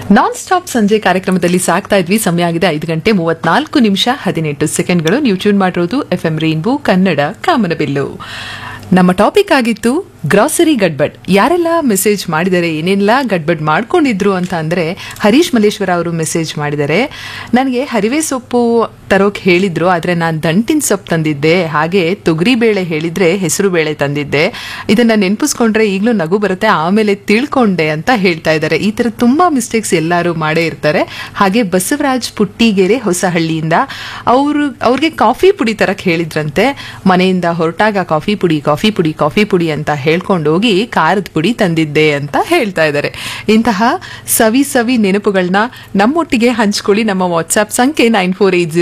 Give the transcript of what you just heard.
non stop ಸಂಜೆ ಕಾರ್ಯಕ್ರಮದಲ್ಲಿ ಸಾಕ್ತಾ ಇದ್ವಿ ಸಮಯ ಆಗಿದೆ ಐದು ಗಂಟೆ ಮೂವತ್ನಾಲ್ಕು ನಿಮಿಷ ಹದಿನೆಂಟು ಸೆಕೆಂಡ್ಗಳು ನೀವು ಟ್ಯೂನ್ ಮಾಡಿರೋದು ಎಫ್ ಎಂ ರೈನ್ಬೋ ಕನ್ನಡ ಕಾಮನಬಿಲ್ಲು ನಮ್ಮ ಟಾಪಿಕ್ ಆಗಿತ್ತು ಗ್ರಾಸರಿ ಗಡ್ಬಡ್ ಯಾರೆಲ್ಲ ಮೆಸೇಜ್ ಮಾಡಿದ್ದಾರೆ ಏನೆಲ್ಲ ಗಡ್ಬಡ್ ಮಾಡ್ಕೊಂಡಿದ್ರು ಅಂತ ಅಂದ್ರೆ ಹರೀಶ್ ಮಲ್ಲೇಶ್ವರ ಅವರು ಮೆಸೇಜ್ ಮಾಡಿದ್ದಾರೆ ನನಗೆ ಹರಿವೆ ಸೊಪ್ಪು ತರೋಕ್ ಹೇಳಿದ್ರು ಆದ್ರೆ ನಾನು ದಂಟಿನ ಸೊಪ್ಪು ತಂದಿದ್ದೆ ಹಾಗೆ ತೊಗರಿ ಬೇಳೆ ಹೇಳಿದ್ರೆ ಹೆಸರು ಬೇಳೆ ತಂದಿದ್ದೆ ಇದನ್ನ ನೆನಪಿಸ್ಕೊಂಡ್ರೆ ಈಗಲೂ ನಗು ಬರುತ್ತೆ ಆಮೇಲೆ ತಿಳ್ಕೊಂಡೆ ಅಂತ ಹೇಳ್ತಾ ಇದ್ದಾರೆ ಈ ತರ ತುಂಬಾ ಮಿಸ್ಟೇಕ್ಸ್ ಎಲ್ಲರೂ ಮಾಡೇ ಇರ್ತಾರೆ ಹಾಗೆ ಬಸವರಾಜ್ ಪುಟ್ಟಿಗೆರೆ ಹೊಸಹಳ್ಳಿಯಿಂದ ಅವರು ಅವ್ರಿಗೆ ಕಾಫಿ ಪುಡಿ ತರಕ್ ಹೇಳಿದ್ರಂತೆ ಮನೆಯಿಂದ ಹೊರಟಾಗ ಕಾಫಿ ಪುಡಿ ಕಾಫಿ ಪುಡಿ ಕಾಫಿ ಪುಡಿ ಅಂತ ಹೇಳ್ಕೊಂಡು ಹೋಗಿ ಖಾರದ ಪುಡಿ ತಂದಿದ್ದೆ ಅಂತ ಹೇಳ್ತಾ ಇದ್ದಾರೆ ಇಂತಹ ಸವಿ ಸವಿ ನೆನಪುಗಳನ್ನ ನಮ್ಮೊಟ್ಟಿಗೆ ಹಂಚ್ಕೊಳ್ಳಿ ನಮ್ಮ ವಾಟ್ಸ್ಆಪ್ ಸಂಖ್ಯೆ ನೈನ್ ಫೋರ್ ಏಟ್